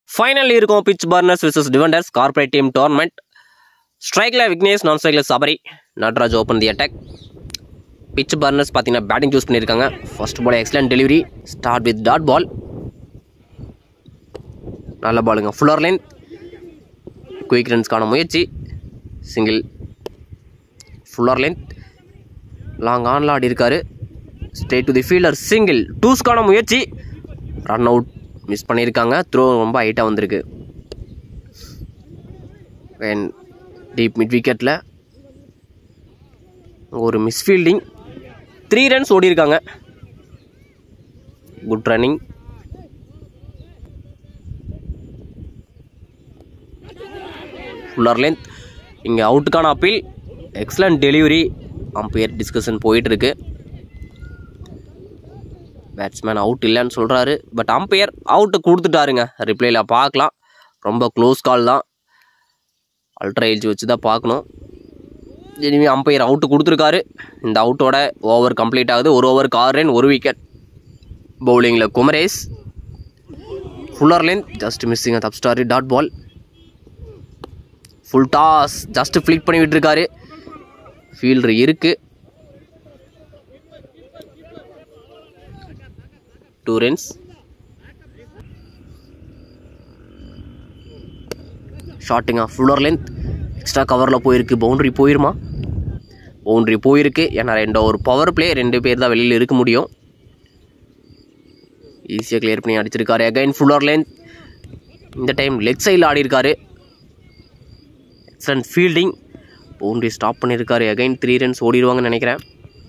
final இருக்கும் pitch burners versus defenders corporate team tournament ஸ்ட்ரைக்கில் Vignesh non ஸ்ட்ரைக்கில் Sabari Natraj open the attack pitch burners பார்த்தீங்கன்னா batting choose பண்ணியிருக்காங்க first ball excellent delivery start with dot ball நல்ல பாலுங்க fuller line quick ரன்ஸ்க்கான முயற்சி single fuller line long ஆன்ல ஆடி இருக்காரு straight to the fielder single டூஸ்க்கான முயற்சி ரன் அவுட் மிஸ் பண்ணியிருக்காங்க த்ரோ ரொம்ப ஹைட்டாக வந்திருக்கு அண்ட் டீப் மிட் விக்கெட்டில் ஒரு மிஸ்ஃபீல்டிங் த்ரீ ரன்ஸ் ஓடி இருக்காங்க குட் ரன்னிங் ஃபுல்லர் லென்த் இங்கே அவுட்டுக்கான appeal excellent delivery umpire discussion போயிட்டுருக்கு பேட்ஸ்மேன் அவுட் இல்லைன்னு சொல்கிறாரு பட் அம்பையர் அவுட்டு கொடுத்துட்டாருங்க ரிப்ளைல பார்க்கலாம் ரொம்ப க்ளோஸ் கால் தான் அல்ட்ரா ஏஜ் வச்சு தான் பார்க்கணும் இனிமேல் அம்பையர் அவுட்டு கொடுத்துருக்காரு இந்த அவுட்டோட ஓவர் கம்ப்ளீட் ஆகுது ஒரு ஓவருக்கு ஆறு ரன் ஒரு விக்கெட் பவுலிங்கில் Kumaresh fuller length just missing தப் ஸ்டாரி dot ball full toss just flick பண்ணி விட்டுருக்காரு ஃபீல்டர் இருக்கு டூ ரன்ஸ் ஷாட்டுங்க ஃபுல்லர் லென்த் எக்ஸ்ட்ரா கவரில் போயிருக்கு பவுண்ட்ரி போயிருமா பவுண்ட்ரி போயிருக்கு ஏன்னா ரெண்டு ஒரு பவர் பிளே ரெண்டு பேர் தான் வெளியில் இருக்க முடியும் ஈஸியாக கிளியர் பண்ணி அடிச்சிருக்காரு அகைன் ஃபுல்லர் லென்த் இந்த டைம் லெக் சைடில் ஆடி இருக்காரு எக்ஸலண்ட் ஃபீல்டிங் பவுண்ட்ரி ஸ்டாப் பண்ணியிருக்காரு அகைன் த்ரீ ரன்ஸ் ஓடிடுவாங்கன்னு நினைக்கிறேன்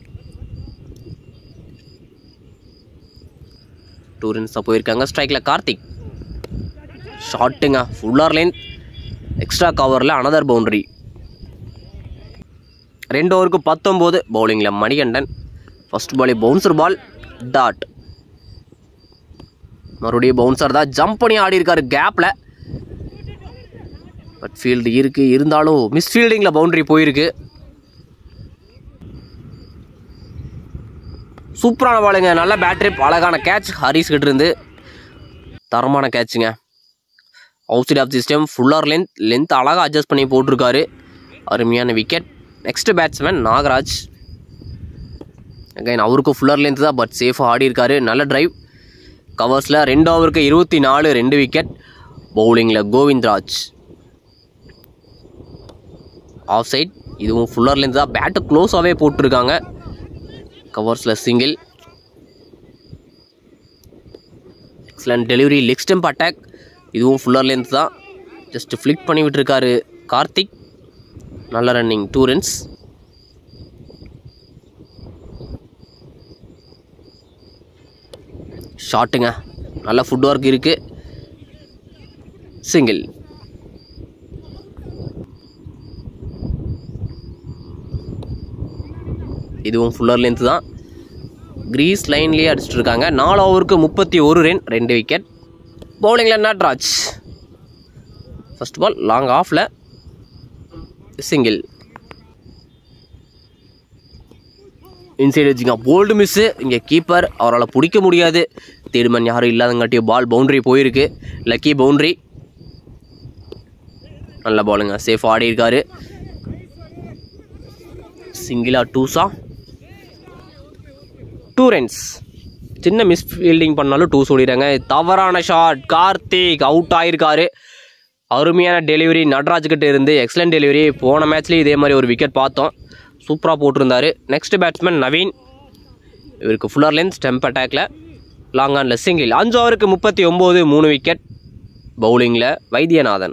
டூ ரன்ஸாக போயிருக்காங்க ஸ்ட்ரைக்கில் கார்த்திக் ஷாட்டுங்க ஃபுல்லார் லைன் எக்ஸ்ட்ரா கவரில் அனதர் பவுண்ட்ரி ரெண்டு ஓவருக்கு பத்தொம்போது பவுலிங்கில் மணிகண்டன் ஃபர்ஸ்ட் பாலே பவுன்சர் பால் டாட் மறுபடியும் பவுன்சர் தான் ஜம்ப் பண்ணி ஆடி இருக்காரு கேப்பில் பட் ஃபீல்டு இருக்குது இருந்தாலும் மிஸ் ஃபீல்டிங்கில் பவுண்ட்ரி போயிருக்கு சூப்பரான பாலுங்க நல்ல பேட்ரி அழகான கேட்ச் ஹரிஸ் கிட்ட இருந்து தரமான கேட்சுங்க out side off system fuller length length அழகாக அட்ஜஸ்ட் பண்ணி போட்டிருக்காரு அருமையான wicket next batsman Nagaraj again அவருக்கும் ஃபுல்லர் லென்த் தான் பட் சேஃபாக ஆடி இருக்காரு நல்ல டிரைவ் கவர்ஸில் ரெண்டு ஓவருக்கு இருபத்தி நாலு ரெண்டு விக்கெட் பவுலிங்கில் கோவிந்த்ராஜ் ஆஃப் சைட் இதுவும் ஃபுல்லர்லேருந்து தான் பேட்டு க்ளோஸாகவே போட்டிருக்காங்க கவர்ஸில் single excellent delivery leg stump attack இதுவும் ஃபுல்லர்லேருந்து தான் ஜஸ்ட் ஃப்ளிக் பண்ணி விட்டுருக்காரு கார்த்திக் நல்ல ரன்னிங் டூ ரன்ஸ் ஷாட்டுங்க நல்ல ஃபுட் ஒர்க் இருக்குது சிங்கிள் இதுவும் ஃபுல்லர் லென்த் தான் கிரீஸ் லைன்லேயே அடிச்சிட்டு இருக்காங்க நாலு ஓவருக்கு முப்பத்தி ஒரு ரன் ரெண்டு விக்கெட் பவுலிங்கில் நட்ராஜ் ஃபர்ஸ்ட் பால் லாங் ஆஃபில் சிங்கிள் இன்சைடு வச்சுங்க போல்டு மிஸ்ஸு இங்கே கீப்பர் அவரால் பிடிக்க முடியாது தேடுமன் யாரும் இல்லாதங்காட்டி பால் பவுண்ட்ரி போயிருக்கு லக்கி பவுண்ட்ரி நல்ல பாலுங்க சேஃப் ஆடி இருக்காரு சிங்கிளா டூஸா டூ ரன்ஸ் சின்ன மிஸ் ஃபீல்டிங் பண்ணாலும் டூ சொல்லிடுறாங்க தவறான ஷாட் கார்த்திக் அவுட் ஆயிருக்காரு அருமையான டெலிவரி நட்ராஜ் கிட்ட இருந்து எக்ஸலண்ட் டெலிவரி போன மேட்ச்லேயும் இதே மாதிரி ஒரு விக்கெட் பார்த்தோம் சூப்பராக போட்டிருந்தாரு நெக்ஸ்ட் பேட்ஸ்மேன் நவீன் இவருக்கு ஃபுல்லர் லென்த் ஸ்டெம்ப் அட்டாக்ல லாங் ஆனில் சிங்கிள் அஞ்சு ஓவருக்கு முப்பத்தி ஒம்பது மூணு விக்கெட் பவுலிங்கில் வைத்தியநாதன்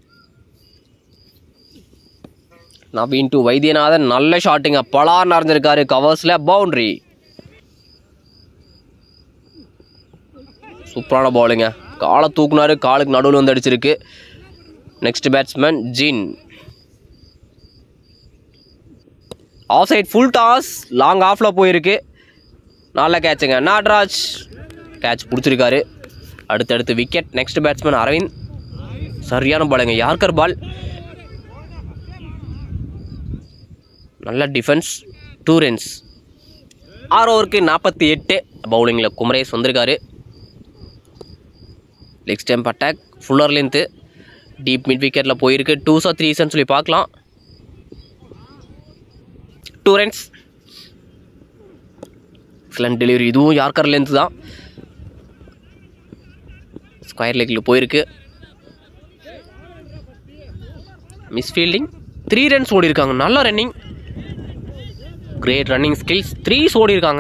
நவீன் டு வைத்தியநாதன் நல்ல ஷாட்டுங்க பலார் நடந்திருக்காரு கவர்ஸில் பவுண்ட்ரி சூப்பரான பாலுங்க காலை தூக்குனாரு காலுக்கு நடுவில் வந்து அடிச்சிருக்கு நெக்ஸ்ட் பேட்ஸ்மேன் ஜின் off side full toss long ஆஃபில் போயிருக்கு நல்ல கேட்சுங்க நாட்ராஜ் கேட்ச் பிடிச்சிருக்காரு அடுத்தடுத்து விக்கெட் நெக்ஸ்ட் பேட்ஸ்மேன் அரவிந்த் சரியான பாலுங்க யார்கர் பால் நல்ல டிஃபென்ஸ் டூ ரன்ஸ் ஆறு ஓவருக்கு நாற்பத்தி எட்டு பவுலிங்கில் குமரேஷ் வந்திருக்காரு leg stump attack fuller length deep mid விக்கெட்டில் போயிருக்கு டூஸா த்ரீஸ்ன்னு சொல்லி பார்க்கலாம் டூ ரன்ஸ் எக்ஸலண்ட் டெலிவரி இதுவும் யார்கர் லென்த் தான் ஸ்கொயர் லெக்கில் போயிருக்கு மிஸ் ஃபீல்டிங் த்ரீ ரன்ஸ் ஓடி இருக்காங்க நல்ல running great running skills threes ஓடி இருக்காங்க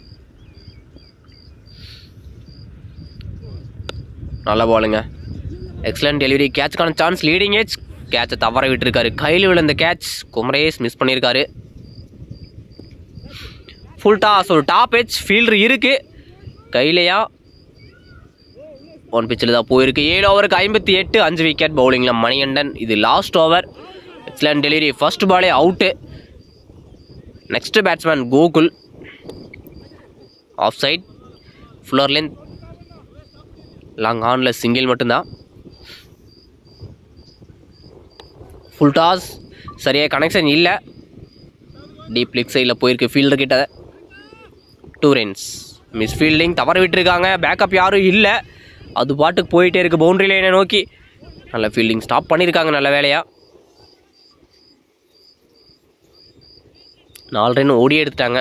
நல்ல பாலுங்க எக்ஸலண்ட் டெலிவரி கேட்ச்க்கான சான்ஸ் லீடிங் ஏஜ் கேட்சை தவற விட்டுருக்காரு கையில் விழுந்த கேட்ச் குமரேஸ் மிஸ் பண்ணியிருக்காரு ஃபுல் டாஸ் ஒரு டாப் எச் ஃபீல்டர் இருக்கு கையிலையா ஒன் பிச்சில் தான் போயிருக்கு ஏழு ஓவருக்கு ஐம்பத்தி எட்டு அஞ்சு விக்கெட் பவுலிங்கில் மணிகண்டன் இது last over excellent delivery first பாலே out next batsman Gokul off side fuller length long ஆனில் சிங்கிள் மட்டும்தான் ஃபுல் டாஸ் சரியாக கனெக்ஷன் இல்லை டீப் லெக் சைடில் போயிருக்கு ஃபீல்டர் கிட்ட டூ ரன்ஸ் மிஸ் ஃபீல்டிங் தவற விட்டுருக்காங்க பேக்கப் யாரும் இல்லை அது பாட்டுக்கு போயிட்டே இருக்கு பவுண்டரி லைனை நோக்கி நல்ல ஃபீல்டிங் ஸ்டாப் பண்ணியிருக்காங்க நல்ல வேலையா நாலு ரன் ஓடி எடுத்துட்டாங்க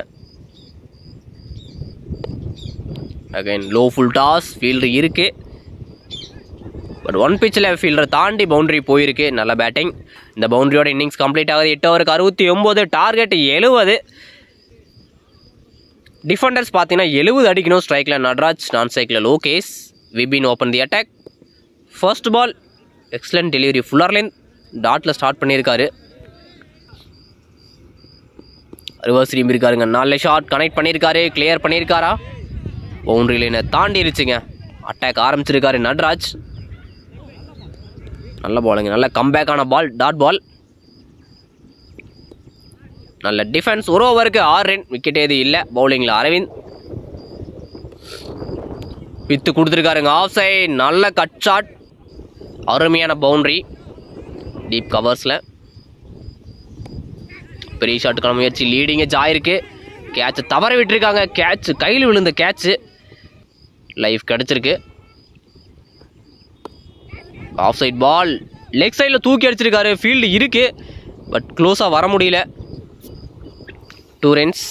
again low full toss fielder இருக்கு பட் ஒன் பிச்சில் ஃபீல்டரை தாண்டி பவுண்டரி போயிருக்கு நல்ல பேட்டிங் இந்த பவுண்டரியோட இன்னிங்ஸ் கம்ப்ளீட் ஆகுது எட்டு ஓவருக்கு அறுபத்தி ஒம்பது டார்கெட் எழுபது டிஃபெண்டர்ஸ் பார்த்தீங்கன்னா எழுபது அடிக்கணும் ஸ்ட்ரைக்கில் நட்ராஜ் நான் ஸ்ட்ரைக்கில் Lokesh Vipin open the attack first ball excellent delivery fuller line டாட்டில் ஸ்டார்ட் பண்ணியிருக்காரு ரிவர்ஸ் ரீம் இருக்காருங்க நாலு ஷாட் கனெக்ட் பண்ணியிருக்காரு கிளியர் பண்ணியிருக்காரா பவுண்டரி லைனை தாண்டிருச்சுங்க அட்டாக் ஆரம்பிச்சிருக்காரு நட்ராஜ் நல்ல பாலுங்க நல்ல கம்பேக்கான பால் டாட் பால் நல்ல டிஃபென்ஸ் ஒரு ஓவருக்கு ஆறு ரன் விக்கெட் எது இல்லை பவுலிங்கில் அரவிந்த் வித்து கொடுத்துருக்காருங்க ஆஃப் சைட் நல்ல கட் ஷாட் அருமையான பவுண்டரி டீப் கவர்ஸில் பெரிய ஷாட்டுக்கான முயற்சி லீடிங் எச் ஆயிருக்கு கேட்ச் தவற விட்டுருக்காங்க கேட்ச் கையில் விழுந்த கேட்ச் லைஃப் கிடச்சிருக்கு ஆஃப் சைட் பால் லெக் சைடில் தூக்கி அடிச்சிருக்காரு ஃபீல்டு இருக்கு பட் க்ளோஸாக வர முடியல two runs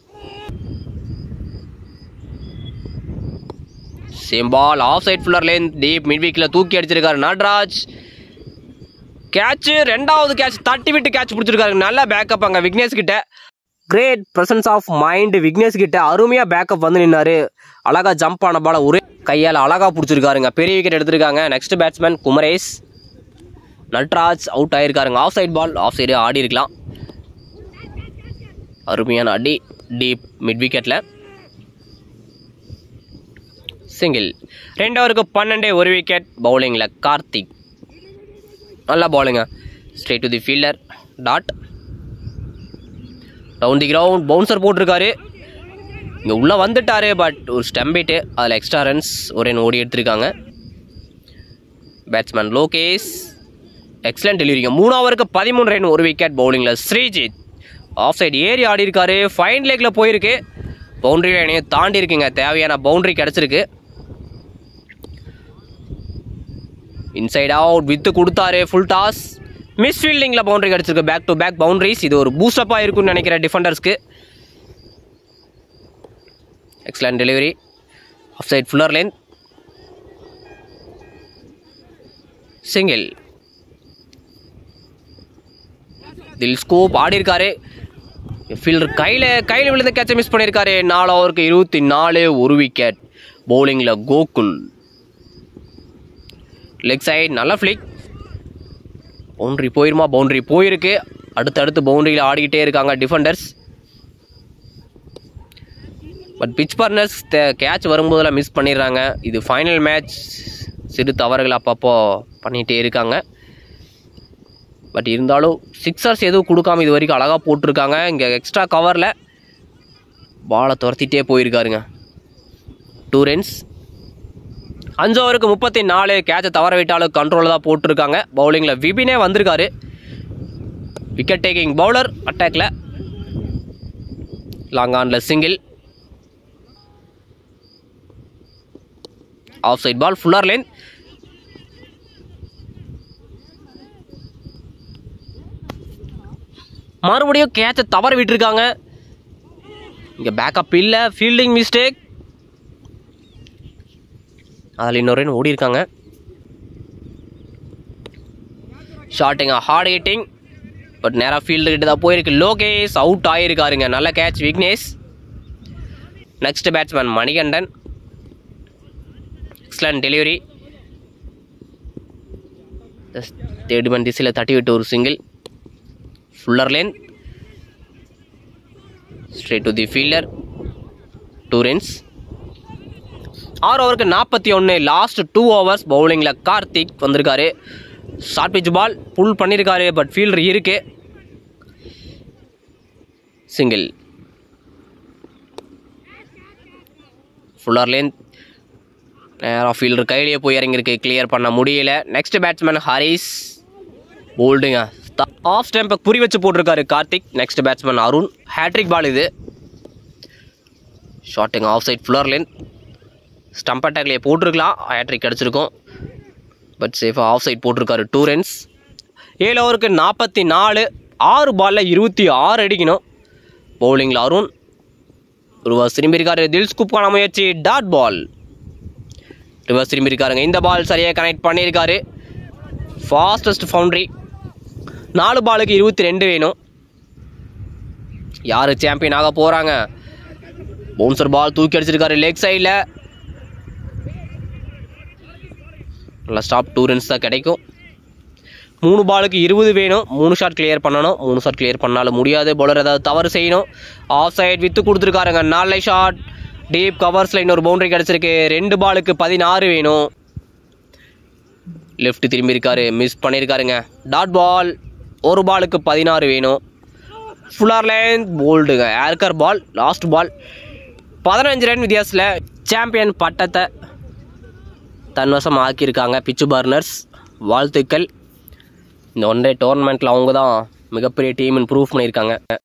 same ball off side fuller length deep mid வீக்கில் தூக்கி அடிச்சிருக்காரு நட்ராஜ் கேட்ச் ரெண்டாவது கேட்ச் தட்டி விட்டு கேட்ச் பிடிச்சிருக்காரு நல்ல பேக்கப் அங்கே விக்னேஷ் கிட்ட great presence of mind Vignesh கிட்ட அருமையாக பேக்கப் வந்து நின்னாரு அழகா ஜம்ப் ஆன பால ஒரே கையால் அழகா பிடிச்சிருக்காருங்க பெரிய விக்கெட் எடுத்திருக்காங்க next batsman Kumaresh Natraj out ஆயிருக்காருங்க off side ball off side ஆடி இருக்கலாம் அருமையான அடி டீப் மிட் விக்கெட்டில் சிங்கிள் ரெண்டு ஓவருக்கு பன்னெண்டு ஒரு விக்கெட் பவுலிங்கில் கார்த்திக் நல்ல பாலுங்க straight to the fielder dot down the ground bouncer போட்டிருக்காரு இங்கே உள்ளே வந்துட்டாரு பட் ஒரு ஸ்டம்பிட்டு அதில் எக்ஸ்ட்ரா ரன்ஸ் ஒரு ரன் ஓடி எடுத்திருக்காங்க பேட்ஸ்மேன் லோகேஷ் எக்ஸலண்ட் டெலிவரிங்க மூணு ஓவருக்கு பதிமூணு ரன் ஒரு விக்கெட் பவுலிங்கில் ஸ்ரீஜித் ஆஃப் சைடு ஏறி ஆடி இருக்காரு ஃபைன் லேக்கில் போயிருக்கு பவுண்டரி லைனையும் தாண்டி இருக்குங்க தேவையான பவுண்டரி கிடச்சிருக்கு இன்சைட் அவுட் வித்து கொடுத்தாரு ஃபுல் டாஸ் மிஸ் ஃபீல்டிங்கில் பவுண்டரி கிடச்சிருக்கு பேக் டு பேக் பவுண்டரிஸ் இது ஒரு பூஸ்டப்பாக இருக்கும்னு நினைக்கிறேன் டிஃபெண்டர்ஸ்க்கு excellent delivery off side fuller line single dilscoop ஆடி இருக்காரு ஃபீல்டர் கையில் கையில் விழுந்த கேட்சை மிஸ் பண்ணியிருக்காரு நாலு ஓவருக்கு இருபத்தி நாலு ஒரு விக்கெட் பவுலிங்கில் கோகுல் லெக் சைடு நல்ல ஃப்ளிக் பவுண்ட்ரி போயிருமா பவுண்ட்ரி போயிருக்கு அடுத்தடுத்து பவுண்டரியில் ஆடிக்கிட்டே இருக்காங்க defenders but pitch burners catch வரும்போதெல்லாம் மிஸ் பண்ணிடுறாங்க இது ஃபைனல் மேட்ச் சிறு தவறுகள் அப்பப்போ பண்ணிகிட்டே இருக்காங்க பட் இருந்தாலும் சிக்ஸர்ஸ் எதுவும் கொடுக்காம இது வரைக்கும் அழகாக போட்டிருக்காங்க இங்கே எக்ஸ்ட்ரா கவரில் பாலை துரத்திட்டே போயிருக்காருங்க டூ ரன்ஸ் அஞ்சு ஓவருக்கு முப்பத்தி நாலு கேட்சை தவற விட்டாலும் கண்ட்ரோலில் தான் போட்டிருக்காங்க பவுலிங்கில் விபினே வந்திருக்காரு விக்கெட் டேக்கிங் பவுலர் அட்டாக்ல லாங் ஆனில் single off side ball fuller line மறுபடியும் கேட்சை தவற விட்டுருக்காங்க இங்கே பேக்கப் இல்லை ஃபீல்டிங் மிஸ்டேக் அதில் இன்னொரு ரன் ஓடி இருக்காங்க ஷாட்டுங்க ஹார்ட் ஹிட்டிங் பட் நேராக ஃபீல்டு கிட்ட தான் போயிருக்கு லோகேஷ் அவுட் ஆகிருக்காருங்க நல்ல catch Vignesh next batsman Manikandan excellent delivery third man திசையில் தட்டி விட்டு ஒரு single fuller length straight to the fielder two runs ஆறு ஓவருக்கு நாற்பத்தி ஒன்று லாஸ்ட் டூ ஓவர்ஸ் பவுலிங்கில் கார்த்திக் வந்திருக்காரு ஷார்ட் பிச் பால் புல் பண்ணியிருக்காரு பட் ஃபீல்டர் இருக்கு சிங்கிள் ஃபுல்லர் லேன் நேராக ஃபீல்டர் கையிலேயே போய் இறங்கியிருக்கு கிளியர் பண்ண முடியல நெக்ஸ்ட் பேட்ஸ்மேன் ஹரிஸ் போல்டுங்க ஆஃப் ஸ்டெம்பை குறி வச்சு போட்டிருக்காரு Karthik next batsman Arun hat trick ball இது ஷாட்டுங்க off side fuller length stump அட்டாக்லேயே போட்டிருக்கலாம் ஹேட்ரிக் கிடச்சிருக்கும் பட் சேஃபாக ஆஃப் சைட் போட்டிருக்காரு டூ ரன்ஸ் ஏழு ஓவருக்கு நாற்பத்தி நாலு ஆறு பாலில் இருபத்தி ஆறு அடிக்கணும் பவுலிங்கில் அருண் ரிவர்ஸ் திரும்பி இருக்காரு தில் ஸ்கூப்பான முயற்சி டாட் பால் ரிவர்ஸ் திரும்பி இருக்காருங்க இந்த பால் சரியாக கனெக்ட் பண்ணியிருக்காரு ஃபாஸ்டஸ்ட் ஃபவுண்ட்ரி நாலு பாலுக்கு இருபத்தி ரெண்டு வேணும் யார் சாம்பியன் ஆக போகிறாங்க பவுன்சர் பால் தூக்கி அடிச்சிருக்காரு லெக் சைடில் நல்லா ஸ்டாப் டூ ரன்ஸ் தான் கிடைக்கும் மூணு பாலுக்கு இருபது வேணும் மூணு ஷாட் கிளியர் பண்ணணும் மூணு ஷாட் கிளியர் பண்ணாலும் முடியாது பவுலர் ஏதாவது தவறு செய்யணும் ஆஃப் சைட் வித்து கொடுத்துருக்காருங்க நாலு ஷாட் டீப் கவர்ஸில் இன்னொரு பவுண்டரி கிடச்சிருக்கு ரெண்டு பாலுக்கு பதினாறு வேணும் லெஃப்ட் திரும்பி இருக்காரு மிஸ் பண்ணியிருக்காருங்க டாட் பால் ஒரு பாலுக்கு பதினாறு வேணும் ஃபுல்லார் லைன் போல்டுங்க ஏர்கர் பால் லாஸ்ட் பால் பதினஞ்சு ரன் வித்தியாசத்தில் சாம்பியன் பட்டத்தை தன்வசம் ஆக்கியிருக்காங்க பிச்சு பர்னர்ஸ் வாழ்த்துக்கள் இந்த ஒன் டே டோர்னமெண்ட்டில் அவங்க தான் மிகப்பெரிய டீம்னு ப்ரூவ் பண்ணியிருக்காங்க